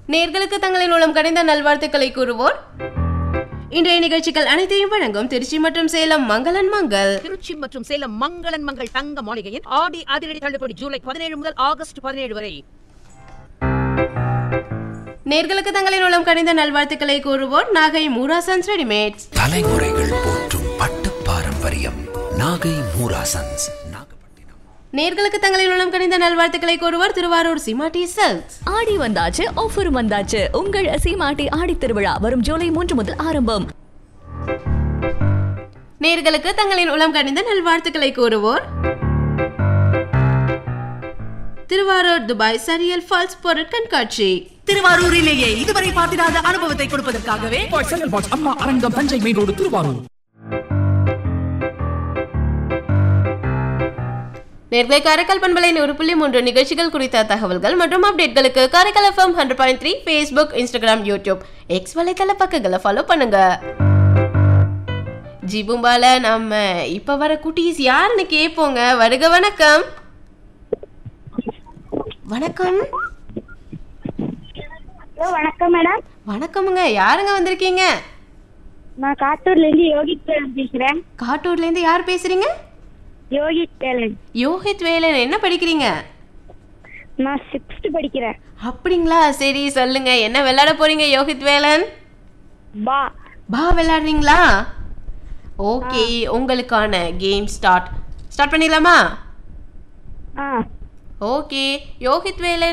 நேர்களுக்கு தங்களின் உளம் கடைந்த நல்வாழ்த்துக்களை கூறுவோர் இன்றைய நிகழ்ச்சிகள் அனைத்தையும் வழங்கும் திருச்சி மற்றும் சேலம் மங்களன் மங்கள் திருச்சி மற்றும் சேலம் மங்களன் மங்கள் தங்க மாளிகையின் ஆடி அதிரடி தள்ளுபடி ஜூலை பதினேழு முதல் ஆகஸ்ட் பதினேழு வரை நேர்களுக்கு தங்களின் உளம் கடைந்த நல்வாழ்த்துக்களை கூறுவோர் நாகை மூராசன்ஸ் ரெடிமேட்ஸ் தலைமுறைகள் போற்றும் பட்டு பாரம்பரியம் நாகை மூராசன்ஸ் நாகப்பட்டினம் நேர்களுக்கு தங்களின் உளம் கடைந்த நல்வாழ்த்துக்களை கூறுவோர் திருவாரூர் சிமாட்டி செல்ஸ் ஆடி வந்தாச்சு ஆஃபர் வந்தாச்சு உங்கள் சீமாட்டி ஆடி திருவிழா வரும் ஜூலை மூன்று முதல் ஆரம்பம் நேர்களுக்கு தங்களின் உளம் கணிந்த நல்வாழ்த்துக்களை கூறுவோர் திருவாரூர் துபாய் சரியல் ஃபால்ஸ் பொருட் கண்காட்சி திருவாரூரிலேயே இதுவரை பார்த்திராத அனுபவத்தை கொடுப்பதற்காகவே செங்கல் பாட்ஸ் அம்மா அரங்கம் தஞ்சை மெயின் ரோடு திருவாரூர் நேர்களை காரைக்கால் பண்பலையின் ஒரு புள்ளி மூன்று நிகழ்ச்சிகள் குறித்த தகவல்கள் மற்றும் அப்டேட்களுக்கு Karaikal FM hundred point three Facebook Instagram YouTube X வலைத்தள பக்கங்களை ஃபாலோ பண்ணுங்க ஜிபும்பால நம்ம இப்ப வர குட்டீஸ் யாருன்னு கேட்போங்க வருக வணக்கம் வணக்கம் ஹலோ வணக்கம் மேடம் வணக்கமுங்க யாருங்க வந்திருக்கீங்க நான் காட்டூர்ல இருந்து யோகித் வேலன் பேசுறேன் காட்டூர்ல இருந்து யார் பேசுறீங்க யோகித் வேலன் யோகித் வேலன் என்ன படிக்கிறீங்க நான் சிக்ஸ்த் படிக்கிறேன் அப்படிங்களா சரி சொல்லுங்க என்ன விளையாட போறீங்க யோகித் வேலன் பா பா விளையாடுறீங்களா ஓகே உங்களுக்கான கேம் ஸ்டார்ட் ஸ்டார்ட் பண்ணிடலாமா ஆ ஓகே யோகித் வேலன்